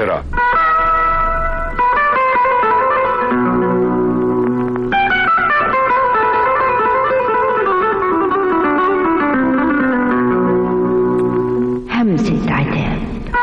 القاهرة همسة عتاب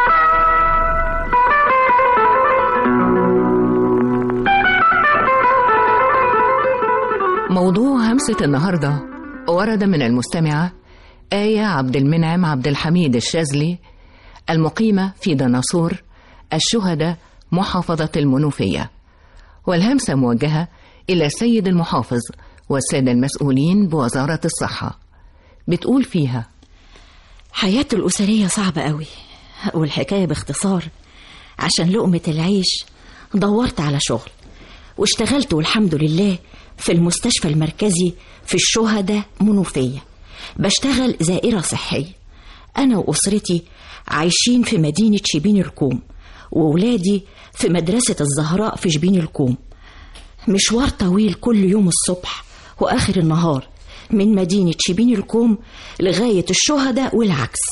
موضوع همسة النهاردة ورد من المستمعة آية عبد المنعم عبد الحميد الشاذلي المقيمة في دناصور الشهداء محافظة المنوفية والهمسة موجهة إلى السيد المحافظ والسادة المسؤولين بوزارة الصحة بتقول فيها حياتي الأسرية صعبة قوي والحكاية باختصار عشان لقمة العيش دورت على شغل واشتغلت والحمد لله في المستشفى المركزي في الشهداء منوفية بشتغل زائرة صحية أنا وأسرتي عايشين في مدينة شبين الكوم وولادي في مدرسة الزهراء في شبين الكوم مشوار طويل كل يوم الصبح وآخر النهار من مدينة شبين الكوم لغاية الشهداء والعكس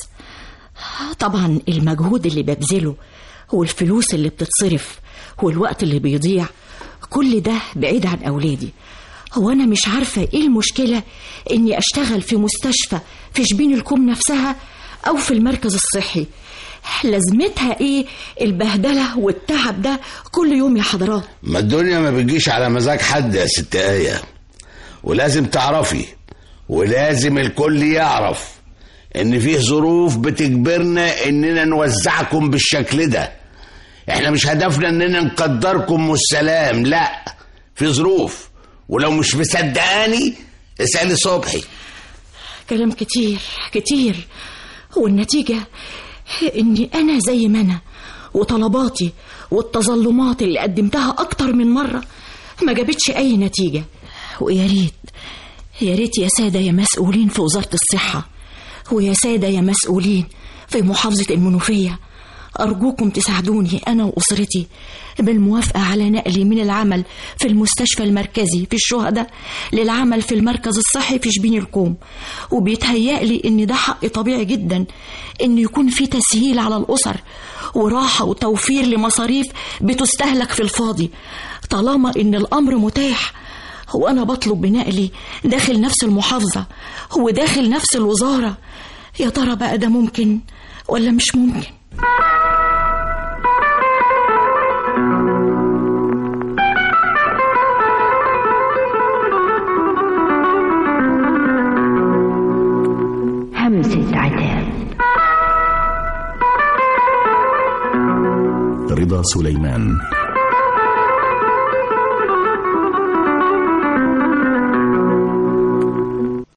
طبعا المجهود اللي ببذله والفلوس اللي بتتصرف والوقت اللي بيضيع كل ده بعيد عن أولادي هو أنا مش عارفة إيه المشكلة إني أشتغل في مستشفى في شبين الكوم نفسها أو في المركز الصحي لازمتها إيه البهدلة والتعب ده كل يوم يا حضرات ما الدنيا ما بتجيش على مزاج حد يا ست آية ولازم تعرفي ولازم الكل يعرف ان فيه ظروف بتجبرنا اننا نوزعكم بالشكل ده احنا مش هدفنا اننا نقدركم والسلام لا في ظروف ولو مش مصدقاني اسألي صبحي كلام كتير كتير والنتيجة إني أنا زي ما أنا وطلباتي والتظلمات اللي قدمتها أكتر من مرة ما جابتش أي نتيجة ويا ريت يا ريت يا سادة يا مسؤولين في وزارة الصحة ويا سادة يا مسؤولين في محافظة المنوفية أرجوكم تساعدوني أنا وأسرتي بالموافقة على نقلي من العمل في المستشفى المركزي في الشهداء للعمل في المركز الصحي في شبين الكوم وبيتهيألي إن ده حق طبيعي جدا إن يكون في تسهيل على الأسر وراحة وتوفير لمصاريف بتستهلك في الفاضي طالما إن الأمر متاح وأنا بطلب بنقلي داخل نفس المحافظة وداخل نفس الوزارة يا ترى بقى ده ممكن ولا مش ممكن همسة عتاب رضا سليمان